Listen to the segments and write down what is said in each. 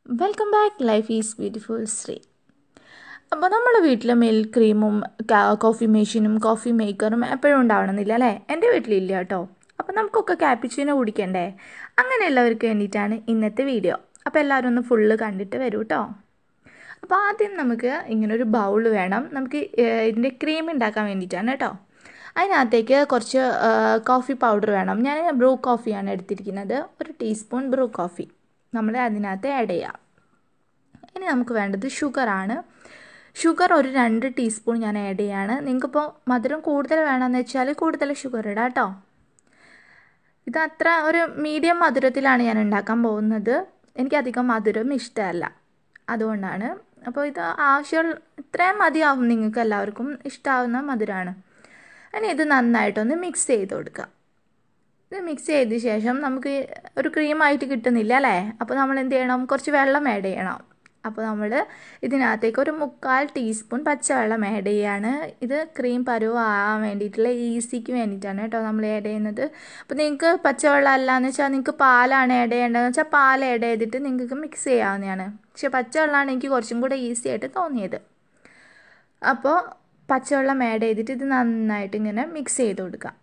welcome back life is beautiful Sree അപ്പോൾ നമ്മുടെ വീട്ടിൽ മിൽക്ക് ക്രീമും കോഫി മെഷീനും കോഫി മേക്കറും എപ്പോഴും ഉണ്ടാവണമെന്നില്ല അല്ലേ എൻ്റെ വീട്ടിലില്ല കേട്ടോ അപ്പോൾ നമുക്കൊക്കെ ക്യാപ്പിച്ചിനോ കുടിക്കണ്ടേ അങ്ങനെയുള്ളവർക്ക് വേണ്ടിയിട്ടാണ് ഇന്നത്തെ വീഡിയോ അപ്പോൾ എല്ലാവരും ഒന്ന് ഫുള്ള് കണ്ടിട്ട് വരൂ കേട്ടോ അപ്പോൾ ആദ്യം നമുക്ക് ഇങ്ങനൊരു ബൗൾ വേണം നമുക്ക് ഇതിൻ്റെ ക്രീം ഉണ്ടാക്കാൻ വേണ്ടിയിട്ടാണ് കേട്ടോ അതിനകത്തേക്ക് കുറച്ച് കോഫി പൗഡർ വേണം ഞാൻ ബ്രൂ കോഫിയാണ് എടുത്തിരിക്കുന്നത് ഒരു ടീസ്പൂൺ ബ്രൂ കോഫി നമ്മൾ അതിനകത്ത് ആഡ് ചെയ്യാം ഇനി നമുക്ക് വേണ്ടത് ഷുഗറാണ് ഷുഗർ ഒരു രണ്ട് ടീസ്പൂൺ ഞാൻ ആഡ് ചെയ്യാണ് നിങ്ങൾക്കിപ്പോൾ മധുരം കൂടുതൽ വേണമെന്ന് വെച്ചാൽ കൂടുതൽ ഷുഗർ ഇടാം കേട്ടോ ഇത് അത്ര ഒരു മീഡിയം മധുരത്തിലാണ് ഞാൻ ഉണ്ടാക്കാൻ പോകുന്നത് എനിക്കധികം മധുരം ഇഷ്ടമല്ല അതുകൊണ്ടാണ് അപ്പോൾ ഇത് ആവശ്യം ഇത്രയും മതിയാവും നിങ്ങൾക്ക് എല്ലാവർക്കും ഇഷ്ടമാവുന്ന മധുരമാണ് ഇനി ഇത് നന്നായിട്ടൊന്ന് മിക്സ് ചെയ്ത് കൊടുക്കുക ഇത് മിക്സ് ചെയ്ത ശേഷം നമുക്ക് ഒരു ക്രീമായിട്ട് കിട്ടുന്നില്ല അല്ലേ അപ്പോൾ നമ്മൾ എന്ത് ചെയ്യണം കുറച്ച് വെള്ളം ആഡ് ചെയ്യണം അപ്പോൾ നമ്മൾ ഇതിനകത്തേക്ക് ഒരു മുക്കാൽ ടീസ്പൂൺ പച്ചവെള്ളം ആഡ് ചെയ്യാണ് ഇത് ക്രീം പരുവ് ആവാൻ വേണ്ടിയിട്ടുള്ള ഈസിക്ക് വേണ്ടിയിട്ടാണ് കേട്ടോ നമ്മൾ ആഡ് ചെയ്യുന്നത് അപ്പോൾ നിങ്ങൾക്ക് പച്ചവെള്ളം അല്ലാന്ന് വെച്ചാൽ നിങ്ങൾക്ക് പാലാണ് ആഡ് ചെയ്യേണ്ടതെന്ന് വെച്ചാൽ പാൽ ആഡ് ചെയ്തിട്ട് നിങ്ങൾക്ക് മിക്സ് ചെയ്യാവുന്നതാണ് പക്ഷേ പച്ചവെള്ളമാണ് എനിക്ക് കുറച്ചും കൂടെ ഈസി ആയിട്ട് തോന്നിയത് അപ്പോൾ പച്ചവെള്ളം ആഡ് ചെയ്തിട്ട് ഇത് നന്നായിട്ട് ഇങ്ങനെ മിക്സ് ചെയ്ത് കൊടുക്കാം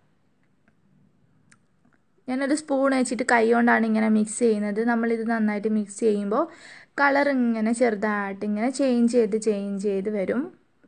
ഞാനൊരു സ്പൂൺ വെച്ചിട്ട് കൈ കൊണ്ടാണ് ഇങ്ങനെ മിക്സ് ചെയ്യുന്നത് നമ്മളിത് നന്നായിട്ട് മിക്സ് ചെയ്യുമ്പോൾ കളർ ഇങ്ങനെ ചെറുതായിട്ട് ഇങ്ങനെ ചേഞ്ച് ചെയ്ത് ചേഞ്ച് ചെയ്ത് വരും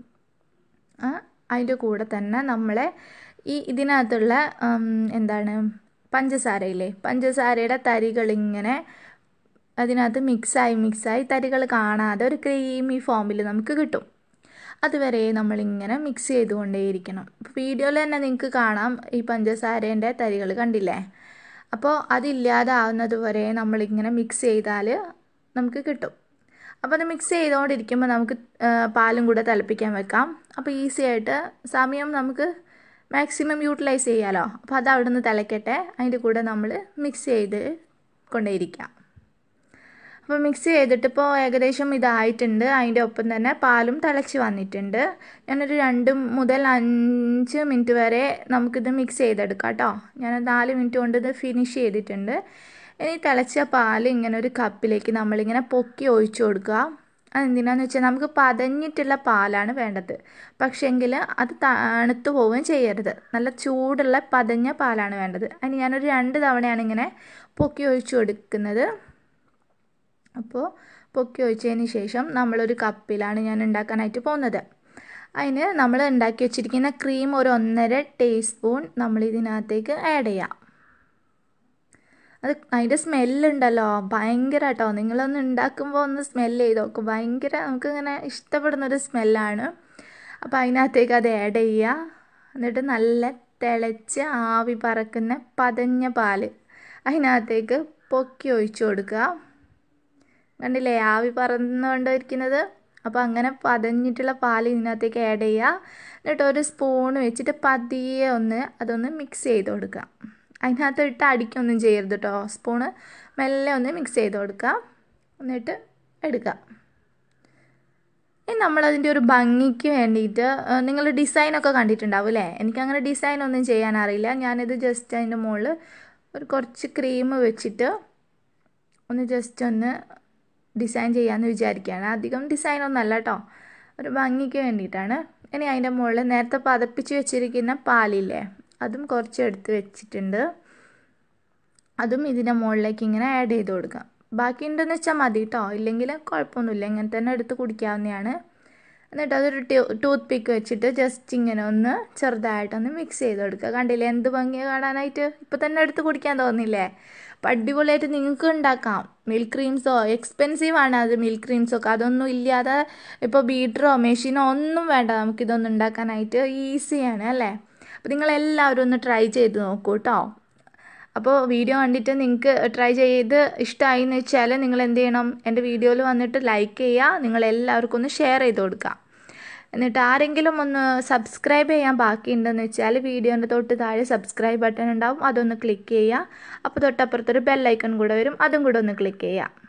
അതിൻ്റെ കൂടെ തന്നെ നമ്മളെ ഈ ഇതിനകത്തുള്ള എന്താണ് പഞ്ചസാരയില്ലേ പഞ്ചസാരയുടെ തരികൾ ഇങ്ങനെ അതിനകത്ത് മിക്സായി മിക്സായി തരികൾ കാണാതെ ഒരു ക്രീമി ഫോമിൽ നമുക്ക് കിട്ടും അതുവരെ നമ്മളിങ്ങനെ മിക്സ് ചെയ്തുകൊണ്ടേയിരിക്കണം ഇപ്പോൾ വീഡിയോയിൽ തന്നെ നിങ്ങൾക്ക് കാണാം ഈ പഞ്ചസാരേൻ്റെ തരികൾ കണ്ടില്ലേ അപ്പോൾ അതില്ലാതാവുന്നത് വരെ നമ്മളിങ്ങനെ മിക്സ് ചെയ്താൽ നമുക്ക് കിട്ടും അപ്പോൾ അത് മിക്സ് ചെയ്തുകൊണ്ടിരിക്കുമ്പോൾ നമുക്ക് പാലും കൂടെ തിളപ്പിക്കാൻ വെക്കാം അപ്പോൾ ഈസി ആയിട്ട് സമയം നമുക്ക് മാക്സിമം യൂട്ടിലൈസ് ചെയ്യാമല്ലോ അപ്പോൾ അത് അവിടെ നിന്ന് തിളയ്ക്കട്ടെ അതിൻ്റെ കൂടെ നമ്മൾ മിക്സ് ചെയ്ത് കൊണ്ടേയിരിക്കാം അപ്പോൾ മിക്സ് ചെയ്തിട്ട് ഇപ്പോൾ ഏകദേശം ഇതായിട്ടുണ്ട് അതിൻ്റെ ഒപ്പം തന്നെ പാലും തിളച്ച് വന്നിട്ടുണ്ട് ഞാനൊരു രണ്ട് മുതൽ അഞ്ച് മിനിറ്റ് വരെ നമുക്കിത് മിക്സ് ചെയ്തെടുക്കാം കേട്ടോ ഞാൻ നാല് മിനിറ്റ് കൊണ്ട് ഇത് ഫിനിഷ് ചെയ്തിട്ടുണ്ട് ഇനി തിളച്ച പാൽ ഇങ്ങനെ ഒരു കപ്പിലേക്ക് നമ്മളിങ്ങനെ പൊക്കി ഒഴിച്ചു കൊടുക്കുക അതെന്തിനാന്ന് വെച്ചാൽ നമുക്ക് പതഞ്ഞിട്ടുള്ള പാലാണ് വേണ്ടത് പക്ഷേങ്കിൽ അത് തണുത്തു പോവുകയും ചെയ്യരുത് നല്ല ചൂടുള്ള പതഞ്ഞ പാലാണ് വേണ്ടത് അതിന് ഞാനൊരു രണ്ട് തവണയാണ് ഇങ്ങനെ പൊക്കി ഒഴിച്ചു കൊടുക്കുന്നത് അപ്പോൾ പൊക്കി ഒഴിച്ചതിന് ശേഷം നമ്മളൊരു കപ്പിലാണ് ഞാൻ ഉണ്ടാക്കാനായിട്ട് പോകുന്നത് അതിന് നമ്മൾ ഉണ്ടാക്കി വെച്ചിരിക്കുന്ന ക്രീം ഒരു ഒന്നര ടീസ്പൂൺ നമ്മൾ ഇതിനകത്തേക്ക് ആഡ് ചെയ്യാം അത് അതിൻ്റെ സ്മെല്ലുണ്ടല്ലോ ഭയങ്കര കേട്ടോ നിങ്ങളൊന്ന് ഉണ്ടാക്കുമ്പോൾ ഒന്ന് സ്മെല്ല് ചെയ്ത് നോക്കും ഭയങ്കര നമുക്കിങ്ങനെ ഇഷ്ടപ്പെടുന്നൊരു സ്മെല്ലാണ് അപ്പോൾ അതിനകത്തേക്ക് അത് ആഡ് ചെയ്യുക എന്നിട്ട് നല്ല തിളച്ച് ആവി പറക്കുന്ന പതഞ്ഞ പാല് അതിനകത്തേക്ക് പൊക്കി ഒഴിച്ചു കൊടുക്കുക കണ്ടില്ലേ ആവി പറന്നുകൊണ്ടിരിക്കുന്നത് അപ്പോൾ അങ്ങനെ പതഞ്ഞിട്ടുള്ള പാൽ ഇതിനകത്തേക്ക് ആഡ് ചെയ്യുക എന്നിട്ട് ഒരു സ്പൂൺ വെച്ചിട്ട് പതിയെ ഒന്ന് അതൊന്ന് മിക്സ് ചെയ്ത് കൊടുക്കുക അതിനകത്ത് ഇട്ട് അടിക്കൊന്നും ചെയ്യരുത് കേട്ടോ സ്പൂണ് മെല്ലെ ഒന്ന് മിക്സ് ചെയ്ത് കൊടുക്കുക എന്നിട്ട് എടുക്കുക ഇനി നമ്മളതിൻ്റെ ഒരു ഭംഗിക്ക് വേണ്ടിയിട്ട് നിങ്ങൾ ഡിസൈനൊക്കെ കണ്ടിട്ടുണ്ടാവും അല്ലേ എനിക്കങ്ങനെ ഡിസൈൻ ഒന്നും ചെയ്യാൻ അറിയില്ല ഞാനിത് ജസ്റ്റ് അതിൻ്റെ മുകളിൽ ഒരു കുറച്ച് ക്രീം വെച്ചിട്ട് ഒന്ന് ജസ്റ്റ് ഒന്ന് ഡിസൈൻ ചെയ്യാമെന്ന് വിചാരിക്കുകയാണ് അധികം ഡിസൈൻ ഒന്നല്ല കേട്ടോ ഒരു ഭംഗിക്ക് വേണ്ടിയിട്ടാണ് ഇനി അതിൻ്റെ മുകളിൽ നേരത്തെ പതപ്പിച്ച് വെച്ചിരിക്കുന്ന പാലില്ലേ അതും കുറച്ച് എടുത്ത് വെച്ചിട്ടുണ്ട് അതും ഇതിൻ്റെ മുകളിലേക്ക് ഇങ്ങനെ ആഡ് ചെയ്ത് കൊടുക്കാം ബാക്കി ഉണ്ടെന്ന് വെച്ചാൽ മതി കേട്ടോ ഇല്ലെങ്കിൽ കുഴപ്പമൊന്നുമില്ല ഇങ്ങനെ തന്നെ എടുത്ത് കുടിക്കാവുന്നതാണ് എന്നിട്ട് അതൊരു ടൂത്ത് പിക്ക് വെച്ചിട്ട് ജസ്റ്റ് ഇങ്ങനെ ഒന്ന് ചെറുതായിട്ടൊന്ന് മിക്സ് ചെയ്ത് കൊടുക്കുക കണ്ടില്ലേ എന്ത് ഭംഗിയാണ് കാണാനായിട്ട് ഇപ്പോൾ തന്നെ എടുത്ത് കുടിക്കാൻ തോന്നില്ലേ അപ്പം അടിപൊളിയായിട്ട് നിങ്ങൾക്ക് ഉണ്ടാക്കാം മിൽക്ക് ക്രീംസോ എക്സ്പെൻസീവ് ആണ് അത് മിൽക്ക് ക്രീംസൊക്കെ അതൊന്നും ഇല്ലാതെ ഇപ്പോൾ ബീറ്ററോ മെഷീനോ ഒന്നും വേണ്ട നമുക്കിതൊന്നും ഉണ്ടാക്കാനായിട്ട് ഈസിയാണ് അല്ലേ അപ്പോൾ നിങ്ങളെല്ലാവരും ഒന്ന് ട്രൈ ചെയ്ത് നോക്കൂ കേട്ടോ അപ്പോൾ വീഡിയോ കണ്ടിട്ട് നിങ്ങൾക്ക് ട്രൈ ചെയ്ത് ഇഷ്ടമായി എന്ന് വെച്ചാൽ നിങ്ങൾ എന്ത് ചെയ്യണം എൻ്റെ വീഡിയോയിൽ വന്നിട്ട് ലൈക്ക് ചെയ്യുക നിങ്ങളെല്ലാവർക്കും ഒന്ന് ഷെയർ ചെയ്ത് കൊടുക്കുക എന്നിട്ട് ആരെങ്കിലും ഒന്ന് സബ്സ്ക്രൈബ് ചെയ്യാൻ ബാക്കിയുണ്ടെന്ന് വെച്ചാൽ വീഡിയോൻ്റെ തൊട്ട് താഴെ സബ്സ്ക്രൈബ് ബട്ടൺ ഉണ്ടാവും അതൊന്ന് ക്ലിക്ക് ചെയ്യുക അപ്പോൾ തൊട്ടപ്പുറത്തൊരു ബെല്ലൈക്കൺ കൂടെ വരും അതും കൂടെ ഒന്ന് ക്ലിക്ക് ചെയ്യുക